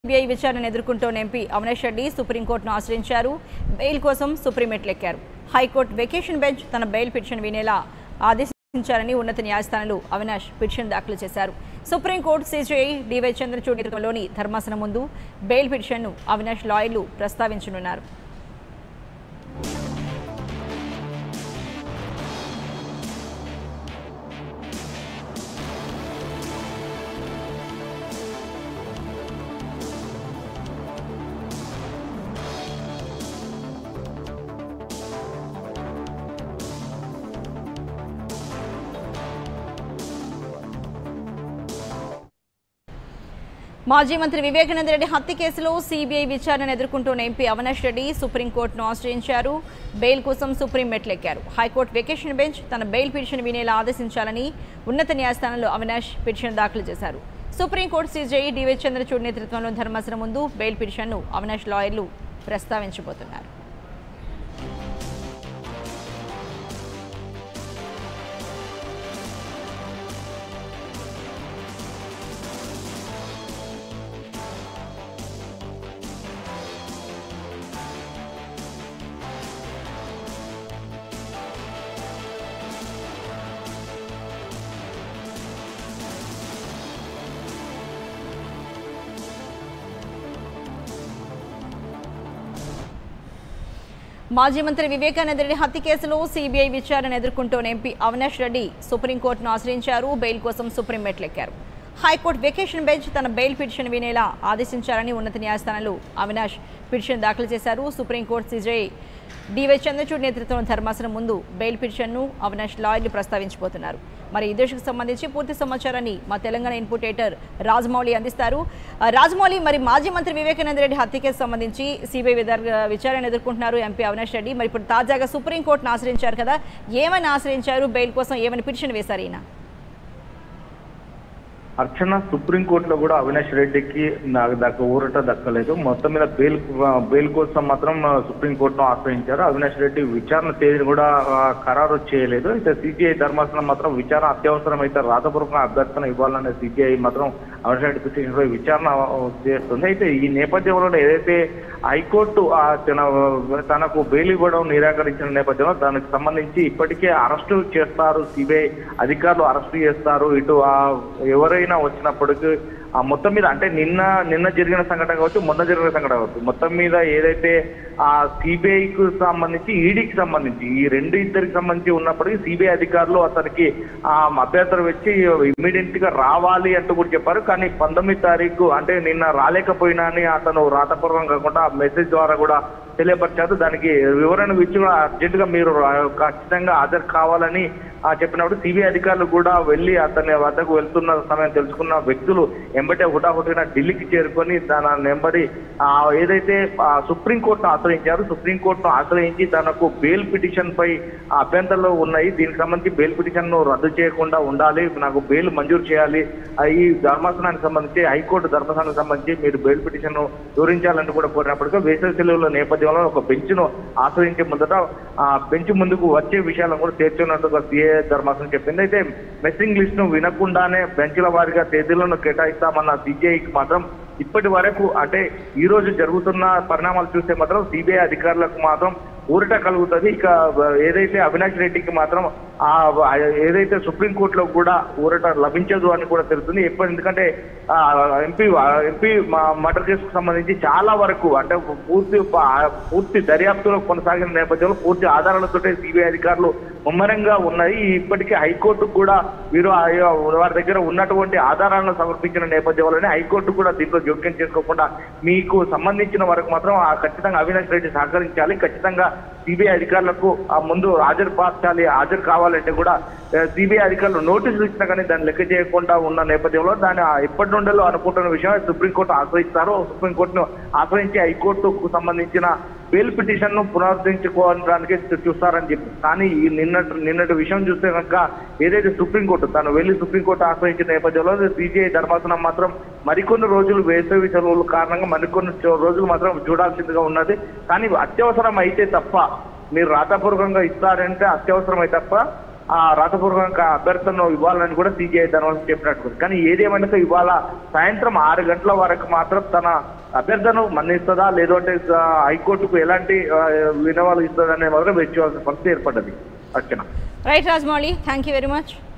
CBI విచారణను ఎదుర్కొంటోన్న MP Avinash Reddy సుప్రీంకోర్టును ఆశ్రయించారు బెయిల్ కోసం సుప్రీం మెట్లెక్కారు హైకోర్టు వెకేషన్ బెంచ్ తన బెయిల్ పిటిషన్ వినేలా ఆదేశించారని ఉన్నత న్యాయస్థానంలో అవినాష్ పిటిషన్ దాఖలు చేశారు సుప్రీంకోర్టు సిజేఐ డివై చంద్రచూడ్ నేతృత్వంలోని ధర్మాసనం ముందు బెయిల్ పిటిషన్ను అవినాష్ లాయర్లు ప్రస్తావించనున్నారు మాజీ మంత్రి వివేకానంద రెడ్డి హత్య కేసులో సిబిఐ విచారణను ఎదుర్కొంటున్న ఎంపీ అవినాష్ రెడ్డి సుప్రీంకోర్టును ఆశ్రయించారు బెయిల్ కోసం సుప్రీం మెట్లెక్కారు హైకోర్టు వెకేషన్ బెంచ్ తన బెయిల్ పిటిషన్ వినేలా ఆదేశించాలని ఉన్నత న్యాయస్థానంలో అవినాష్ పిటిషన్ దాఖలు చేశారు సుప్రీంకోర్టు సీజేఐ డివై చంద్రచూడ్ నేతృత్వంలో ధర్మాసనం ముందు బెయిల్ పిటిషన్ను అవినాష్ లాయర్లు ప్రస్తావించబోతున్నారు మాజీ మంత్రి వివేకానంద రెడ్డి హత్య కేసులో సిబిఐ విచారణ ఎదుర్కొంటోన్న ఎంపీ అవినాష్ రెడ్డి సుప్రీంకోర్టును ఆశ్రయించారు బెయిల్ కోసం సుప్రీం మెట్లెక్కారు హైకోర్టు వెకేషన్ బెంచ్ తన బెయిల్ పిటిషన్ వినేలా ఆదేశించారని ఉన్నత న్యాయస్థానంలో అవినాష్ పిటిషన్ దాఖలు చేశారు సుప్రీంకోర్టు సిజేఐ డివై చంద్రచూడ్ నేతృత్వం ధర్మాసనం ముందు బెయిల్ పిటిషన్ను అవినాష్ లాయర్లు ప్రస్తావించబోతున్నారు మరి ఈ దశకు సంబంధించి పూర్తి సమాచారాన్ని మా తెలంగాణ ఇన్పుట్ ఎడిటర్ రాజమౌళి అందిస్తారు ఆ, రాజమౌళి మరి మాజీ మంత్రి వివేకానంద రెడ్డి హత్య కేసు సంబంధించి సిబిఐ విచారణ ఎదుర్కొంటున్నారు ఎంపీ అవినాష్ రెడ్డి మరి ఇప్పుడు తాజాగా సుప్రీంకోర్టును ఆశ్రయించారు కదా ఏమని ఆశ్రయించారు బెయిల్ కోసం ఏమని పిటిషన్ వేశారు ఈయన అర్చన సుప్రీంకోర్టులో కూడా అవినాష్ రెడ్డికి నాకు దక్క ఊరట దక్కలేదు మొత్తం మీద బెయిల్ బెయిల్ కోసం మాత్రం సుప్రీంకోర్టును ఆశ్రయించారు అవినాష్ రెడ్డి విచారణ తేదీని కూడా ఆ, ఖరారు చేయలేదు అయితే సిబిఐ ధర్మాసనం మాత్రం విచారణ అత్యవసరం అయితే రాతపూర్వక అభ్యర్థన ఇవ్వాలనే సిబిఐ మాత్రం అవినాష్ రెడ్డి పిటిషన్ పై విచారణ చేస్తుంది అయితే ఈ నేపథ్యంలో ఏదైతే హైకోర్టు ఆ తన తనకు బెయిల్ ఇవ్వడం నిరాకరించిన నేపథ్యంలో దానికి సంబంధించి ఇప్పటికే అరెస్టు చేస్తారు సిబిఐ అధికారులు అరెస్టు చేస్తారు ఇటు ఆ ఎవరైనా వచ్చినప్పటికీ ఆ మొత్తం మీద అంటే నిన్న నిన్న జరిగిన సంఘటన కావచ్చు మొన్న జరిగిన సంఘటన కావచ్చు మొత్తం మీద ఏదైతే ఆ సిబిఐకి సంబంధించి ఈడీకి సంబంధించి ఈ రెండు ఇద్దరికి సంబంధించి ఉన్నప్పటికీ సిబిఐ అధికారులు అతనికి ఆ అభ్యర్థన వచ్చి ఇమ్మీడియట్ గా రావాలి అంటూ కూడా చెప్పారు కానీ పంతొమ్మిది తారీఖు అంటే నిన్న రాలేకపోయినా అని అతను రాతపూర్వం కాకుండా మెసేజ్ ద్వారా కూడా తెలియపరిచారు దానికి వివరణ ఇచ్చి కూడా అర్జెంట్ గా మీరు రా- ఖచ్చితంగా హాజరు కావాలని ఆ చెప్పినప్పుడు సిబిఐ అధికారులు కూడా వెళ్ళి అతని వద్దకు వెళ్తున్న సమయం తెలుసుకున్న వ్యక్తులు ఎంబటే హుటాహుటిన ఢిల్లీకి చేరుకొని దాని నెంబడి ఆ, ఏదైతే ఆ, సుప్రీంకోర్టును ఆశ్రయించారు సుప్రీంకోర్టును ఆశ్రయించి తనకు బెయిల్ పిటిషన్ పై ఆ, అభ్యంతరాలు ఉన్నాయి దీనికి సంబంధించి బెయిల్ పిటిషన్ ను రద్దు చేయకుండా ఉండాలి నాకు బెయిల్ మంజూరు చేయాలి ఆ, ఈ ధర్మాసనానికి సంబంధించి హైకోర్టు ధర్మాసనానికి సంబంధించి మీరు బెయిల్ పిటిషన్ ను వివరించాలంటూ కూడా కోరినప్పటికీ వేసవి సెలవుల నేపథ్యంలో ఒక బెంచ్ ను ఆశ్రయించే ముందట ఆ బెంచ్ ముందుకు వచ్చే విషయాలను కూడా చేర్చున్నట్టుగా సిఏ ధర్మాసనం చెప్పింది అయితే మెస్సింగ్ లిస్ట్ ను వినకుండానే బెంచ్ల వారిగా తేదీలను కేటాయిస్తామన్న సిజేఐకి మాత్రం ఇప్పటి వరకు అంటే ఈ రోజు జరుగుతున్న పరిణామాలు చూస్తే మాత్రం సిబిఐ అధికారులకు మాత్రం ఊరట కలుగుతుంది ఇక ఏదైతే అవినాష్ రెడ్డికి మాత్రం ఆ ఏదైతే సుప్రీంకోర్టులో కూడా ఊరట లభించదు అని కూడా తెలుస్తుంది ఎప్పుడు ఎందుకంటే ఆ, ఎంపీ ఎంపీ మర్డర్ కేసుకు సంబంధించి చాలా వరకు అంటే పూర్తి పూర్తి దర్యాప్తులో కొనసాగిన నేపథ్యంలో పూర్తి ఆధారాలతో సిబిఐ అధికారులు ముమ్మరంగా ఉన్నాయి ఇప్పటికే హైకోర్టు కూడా వీరు ఆ- వారి దగ్గర ఉన్నటువంటి ఆధారాలను సమర్పించిన నేపథ్యంలోనే హైకోర్టు కూడా దీంట్లో జోక్యం చేసుకోకుండా మీకు సంబంధించిన వరకు మాత్రం ఆ ఖచ్చితంగా అవినాష్ రెడ్డి సహకరించాలి ఖచ్చితంగా సిబిఐ అధికారులకు ఆ ముందు హాజరు పరచాలి హాజరు కావాలంటే కూడా సిబిఐ అధికారులు నోటీసులు ఇచ్చినా కానీ దాన్ని లెక్క చేయకుండా ఉన్న నేపథ్యంలో దాన్ని ఆ ఎప్పటి నుండో అనుకుంటున్న విషయం సుప్రీంకోర్టు ఆశ్రయిస్తారు సుప్రీంకోర్టును ఆశ్రయించి హైకోర్టుకు సంబంధించిన బెయిల్ పిటిషన్ ను పునరుద్ధరించుకోవడానికి చూస్తారని చెప్పి కానీ ఈ నిన్నటి నిన్నటి విషయం చూస్తే కనుక ఏదైతే సుప్రీంకోర్టు తను వెళ్లి సుప్రీంకోర్టు ఆశ్రయించిన నేపథ్యంలో సిజేఐ ధర్మాసనం మాత్రం మరికొన్ని రోజులు వేసవి సెలవుల కారణంగా మరికొన్ని చో- రోజులు మాత్రం చూడాల్సిందిగా ఉన్నది కానీ అత్యవసరం అయితే తప్ప మీరు రాతపూర్వకంగా ఇస్తారంటే అత్యవసరం అయితే తప్ప ఆ రాతపూర్వకంగా అభ్యర్థనను ఇవ్వాలని కూడా సిజిఐ ధనవంతు చెప్పినట్టు ఉంది. కానీ ఏదేమైనా ఇవాళ సాయంత్రం ఆరు గంటల వరకు మాత్రం తన అభ్యర్థనను మన్నిస్తుందా లేదంటే ఆ, హైకోర్టుకు ఎలాంటి ఆ, వినవాలు ఇస్తుందనే మాత్రం వేచి చూడాల్సిన పరిస్థితి ఏర్పడ్డది Archana right Rajamouli thank you very much